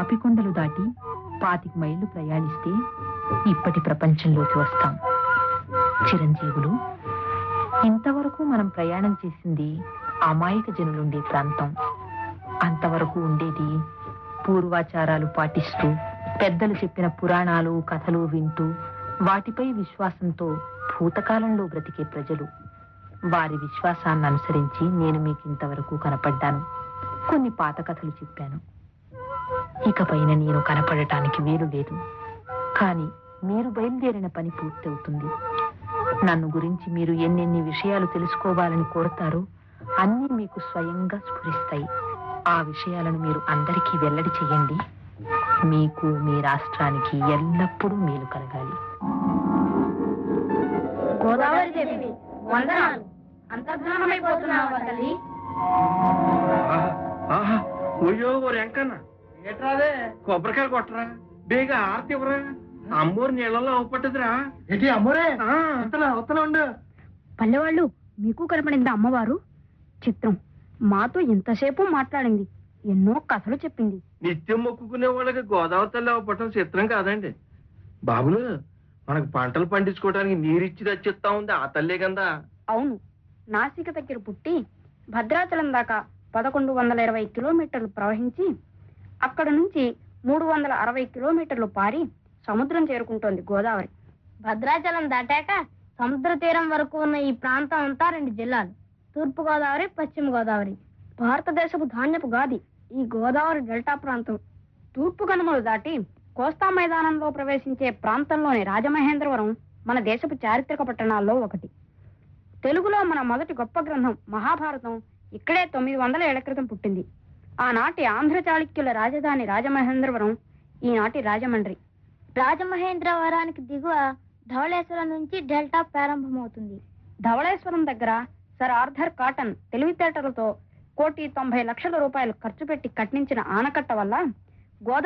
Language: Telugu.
పాపికొండలు దాటి పాతిక మైళ్ళు ప్రయాణిస్తే ఇప్పటి ప్రపంచంలోకి వస్తాం చిరంజీవులు ఇంతవరకు మనం ప్రయాణం చేసింది అమాయక జనులుండే ప్రాంతం అంతవరకు ఉండేది పూర్వాచారాలు పాటిస్తూ పెద్దలు చెప్పిన పురాణాలు కథలు వింటూ వాటిపై విశ్వాసంతో భూతకాలంలో బ్రతికే ప్రజలు వారి విశ్వాసాన్ని అనుసరించి నేను మీకు ఇంతవరకు కనపడ్డాను కొన్ని పాత కథలు చెప్పాను ఇకపైన నేను కనపడటానికి వీలు లేదు కానీ మీరు బయలుదేరిన పని పూర్తవుతుంది నన్ను గురించి మీరు ఎన్నెన్ని విషయాలు తెలుసుకోవాలని కోరతారో అన్నీ మీకు స్వయంగా స్ఫురిస్తాయి ఆ విషయాలను మీరు అందరికీ వెల్లడి చేయండి మీకు మీ రాష్ట్రానికి ఎల్లప్పుడూ మేలు కలగాలి గోదావరి దేవి వందనాలు అంతర్ధానమైపోతున్నావా తల్లి ఆహా, ఆహా, అయ్యో ఓ వెంకన్న ఏట్రాదే కొబ్బరికాయ కొట్టరా బేగా ఆరతి ఇవ్వరా అమ్మోరు నీళ్ళలో అవపట్టదురా ఏంటి అమ్మోరే ఆ, వస్తున్నా వస్తున్నా ఉండు పల్లెవాళ్ళు మీకు కనపడిందా అమ్మవారు చిత్రం మాతో ఎంతసేపు మాట్లాడింది ఎన్నో కథలు చెప్పింది నిత్యం మొక్కుకునే వాళ్ళకి గోదావరి తల్లి అవపట్టం చిత్రం కాదండి బాబులు మనకు పంటలు పండించుకోవడానికి నీరిచ్చి రచ్చిస్తా ఉంది ఆ తల్లే కదా అవును నాసిక దగ్గర పుట్టి భద్రాచలం దాకా పదకొండు వందల ఇరవై కిలోమీటర్లు ప్రవహించి అక్కడ నుంచి మూడు వందల అరవై కిలోమీటర్లు పారి సముద్రం చేరుకుంటోంది గోదావరి భద్రాచలం దాటాక సముద్ర తీరం వరకు ఉన్న ఈ ప్రాంతం అంతా రెండు జిల్లాలు తూర్పు గోదావరి పశ్చిమ గోదావరి భారతదేశపు ధాన్యపు గాది ఈ గోదావరి డెల్టా ప్రాంతం తూర్పు కనుమలు దాటి కోస్తా మైదానంలో ప్రవేశించే ప్రాంతంలోని రాజమహేంద్రవరం మన దేశపు చారిత్రక పట్టణాల్లో ఒకటి తెలుగులో మన మొదటి గొప్ప గ్రంథం మహాభారతం ఇక్కడే తొమ్మిది వందల ఏళ్ల క్రితం పుట్టింది ఆనాటి ఆంధ్ర చాళుక్యుల రాజధాని రాజమహేంద్రవరం ఈనాటి రాజమండ్రి రాజమహేంద్రవరానికి దిగువ ధవళేశ్వరం నుంచి డెల్టా ప్రారంభమవుతుంది ధవళేశ్వరం దగ్గర సర్ ఆర్థర్ కాటన్ తెలివితేటలతో కోటి తొంభై లక్షల రూపాయలు ఖర్చు పెట్టి కట్టించిన ఆనకట్ట వల్ల గోదావరి